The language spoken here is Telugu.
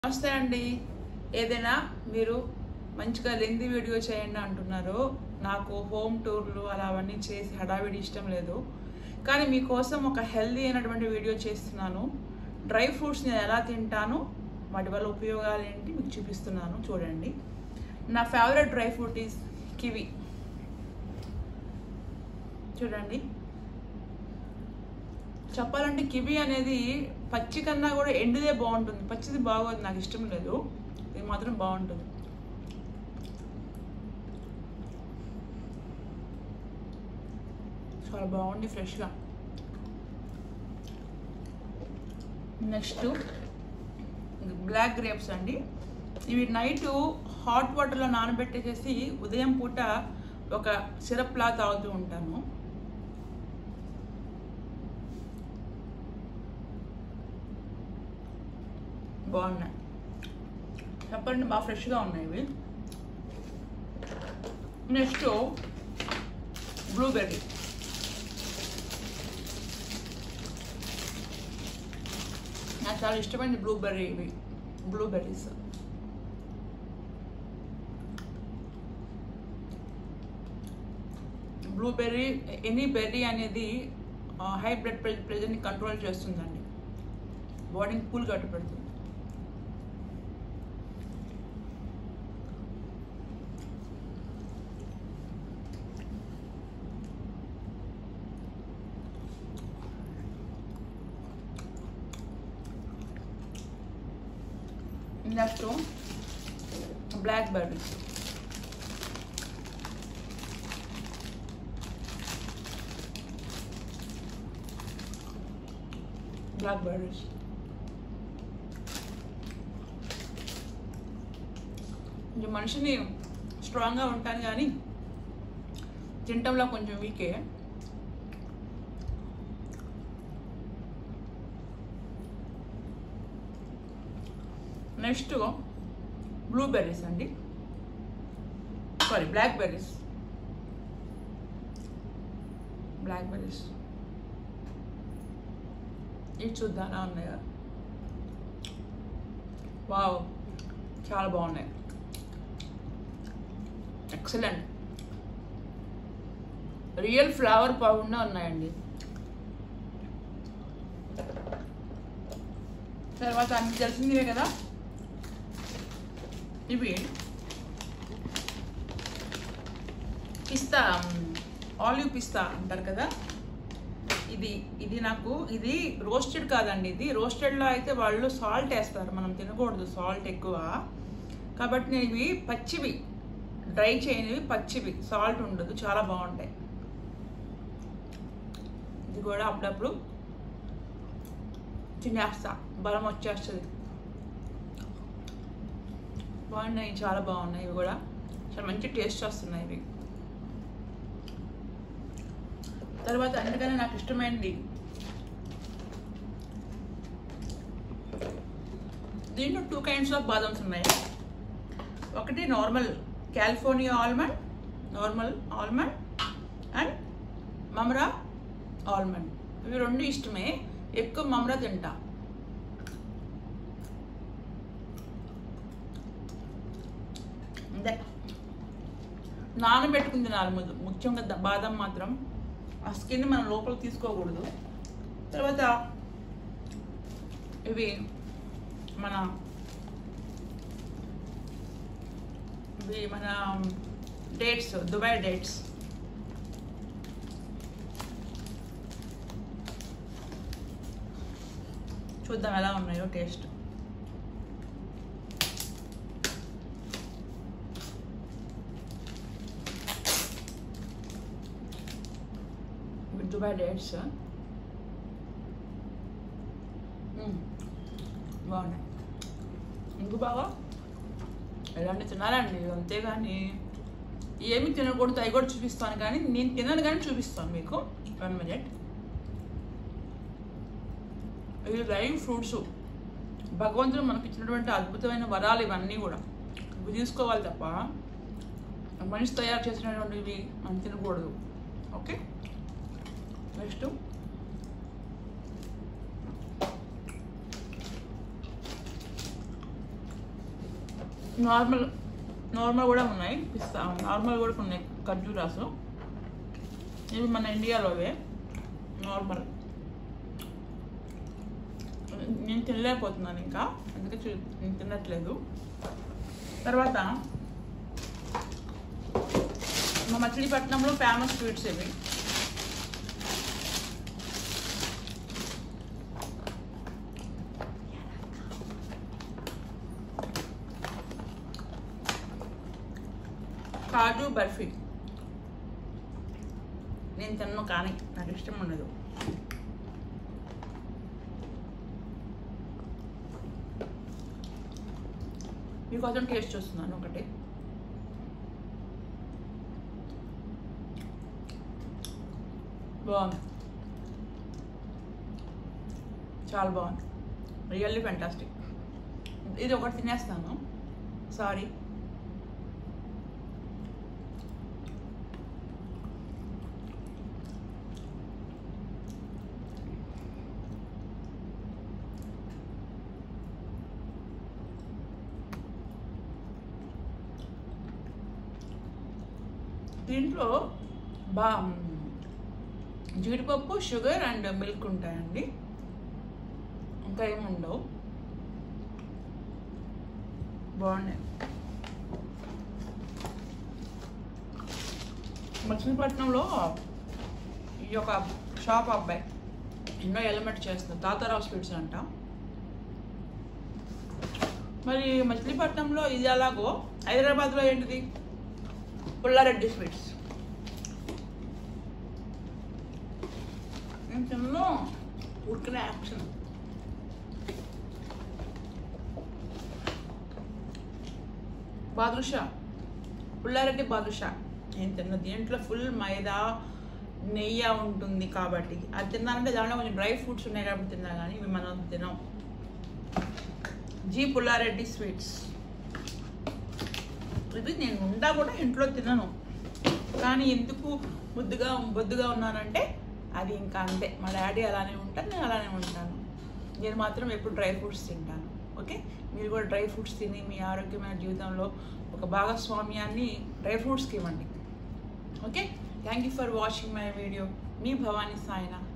నమస్తే అండి ఏదైనా మీరు మంచిగా లెంది వీడియో చేయండి అంటున్నారు నాకు హోమ్ టూర్లు అలా అవన్నీ చేసి హడావిడి ఇష్టం లేదు కానీ మీకోసం ఒక హెల్దీ అయినటువంటి వీడియో చేస్తున్నాను డ్రై ఫ్రూట్స్ నేను ఎలా తింటాను వాటి వల్ల ఉపయోగాలు ఏంటి మీకు చూపిస్తున్నాను చూడండి నా favourite dry fruit is kiwi చూడండి చెప్పాలంటే కివి అనేది పచ్చి కన్నా కూడా ఎండుదే బాగుంటుంది పచ్చిది బాగోదు నాకు ఇష్టం లేదు ఇది మాత్రం బాగుంటుంది చాలా బాగుంది ఫ్రెష్గా నెక్స్ట్ బ్లాక్ గ్రేప్స్ అండి ఇవి నైట్ హాట్ వాటర్లో నానబెట్టేసేసి ఉదయం పూట ఒక సిరప్ లా తాగుతూ ఉంటాను బాగున్నాయి చెప్పండి బాగా ఫ్రెష్గా ఉన్నాయి ఇవి నెక్స్ట్ బ్లూబెర్రీ నాకు చాలా ఇష్టమైంది బ్లూబెర్రీ ఇవి బ్లూబెర్రీస్ బ్లూబెర్రీ ఎనీ బెర్రీ అనేది హై బ్లడ్ ప్రెషర్ని కంట్రోల్ చేస్తుందండి బాడీని కూల్ కట్టు పెడుతుంది next blackberry blackberries కొంచెం మనిషిని స్ట్రాంగ్గా ఉంటాను కానీ తినటంలో కొంచెం వీకే నెక్స్ట్ బ్లూబెర్రీస్ అండి sorry blackberries blackberries ఇవి చూద్దాం ఉన్నాయా వావ్ చాలా బాగున్నాయి ఎక్సలెంట్ రియల్ ఫ్లవర్ బాగున్నా ఉన్నాయండి తర్వాత అన్ని తెలిసిందే కదా ఇవి పిస్తా ఆలివ్ పిస్తా అంటారు కదా ఇది ఇది నాకు ఇది రోస్టెడ్ కాదండి ఇది రోస్టెడ్లో అయితే వాళ్ళు సాల్ట్ వేస్తారు మనం తినకూడదు సాల్ట్ ఎక్కువ కాబట్టి నేను ఇవి పచ్చివి డ్రై చేయనివి పచ్చివి సాల్ట్ ఉండదు చాలా బాగుంటాయి ఇది కూడా అప్పుడప్పుడు తినేస్తా బలం వచ్చేస్తుంది బాగున్నాయి చాలా బాగున్నాయి ఇవి కూడా చాలా మంచి టేస్ట్ వస్తున్నాయి ఇవి తర్వాత అందుకనే నాకు ఇష్టమైనది దీంట్లో టూ కైండ్స్ ఆఫ్ బాదమ్స్ ఉన్నాయి ఒకటి normal California almond normal almond and Mamra almond ఇవి రెండు ఇష్టమే ఎక్కువ మమరా తింటా అంతే నానబెట్టుకుని తినాలి ముందు ముఖ్యంగా ద- బాదం మాత్రం ఆ స్కిన్ మనం లోపల తీసుకోకూడదు తర్వాత ఇవి మన ఇవి మన డేట్స్ దుబాయ్ డేట్స్ చూద్దాం ఎలా ఉన్నాయో టేస్ట్ ఇవి దుబాయ్ డేట్స్ బాగున్నాయి ఇంకో బాగా ఎలాంటి తినాలండి అంతేగాని ఏమి తినకూడదు అవి కూడా చూపిస్తాను కానీ నేను తినను కానీ చూపిస్తాను మీకు వన్ మినిట్ ఇవి లైవ్ ఫ్రూట్స్ భగవంతుడు మనకి ఇచ్చినటువంటి అద్భుతమైన వరాలు ఇవన్నీ కూడా ఇవి తీసుకోవాలి తప్ప మనిషి తయారు చేసినటువంటివి మనం తినకూడదు ఓకే నెక్స్ట్ నార్మల్ నార్మల్ కూడా ఉన్నాయి పిస్తా నార్మల్ కూడా ఉన్నాయి ఖర్జూరాసు ఇవి మన ఇండియాలోవే నార్మల్ నేను తినలేకపోతున్నాను ఇంకా అందుకే చూ- నేను తినట్లేదు తర్వాత మా మచిలీపట్నంలో ఫేమస్ స్వీట్స్ ఇవి కాజు బర్ఫీ నేను తిన్ను కానీ నాకు ఇష్టం ఉండదు మీకోసం టేస్ట్ చూస్తున్నాను ఒకటి బాగుంది చాలా బాగుంది రియల్లీ ఫెంటాస్టిక్ ఇది ఒకటి తినేస్తాను సారీ దీంట్లో బా జీడిపప్పు షుగర్ అండ్ మిల్క్ ఉంటాయండి ఇంకా ఏముండవు బాగున్నాయి మచిలీపట్నంలో ఈ యొక్క షాప్ అబ్బాయి ఎన్నో ఎలిమెంట్ చేస్తుంది తాతారావు స్వీట్స్ అంట మరి మచిలీపట్నంలో ఇది అలాగో హైదరాబాద్లో ఏంటిది పుల్లారెడ్డి స్వీట్స్ నేను తిన్ను ఉడికిన యాక్షన్ బాదుషా పుల్లారెడ్డి బాదుషా నేను తిన్న దీంట్లో ఫుల్ మైదా నెయ్యి ఉంటుంది కాబట్టి అది తిన్నానంటే దాంట్లో కొంచెం డ్రై ఫ్రూట్స్ ఉన్నాయి కాబట్టి తిన్నా కానీ ఇవి మనం తినాం జీ పుల్లారెడ్డి స్వీట్స్ ఇది నేను ఉండా కూడా ఇంట్లో తినను కానీ ఎందుకు ముద్దుగా బొద్దుగా ఉన్నానంటే అది ఇంకా అంతే మా డాడీ అలానే ఉంటాను నేను అలానే ఉంటాను నేను మాత్రం ఎప్పుడు డ్రై ఫ్రూట్స్ తింటాను ఓకే మీరు కూడా డ్రై ఫ్రూట్స్ తిని మీ ఆరోగ్యమైన జీవితంలో ఒక భాగస్వామ్యాన్ని డ్రై ఫ్రూట్స్కి ఇవ్వండి okay thank you for watching my video మీ భవానీ సాయినా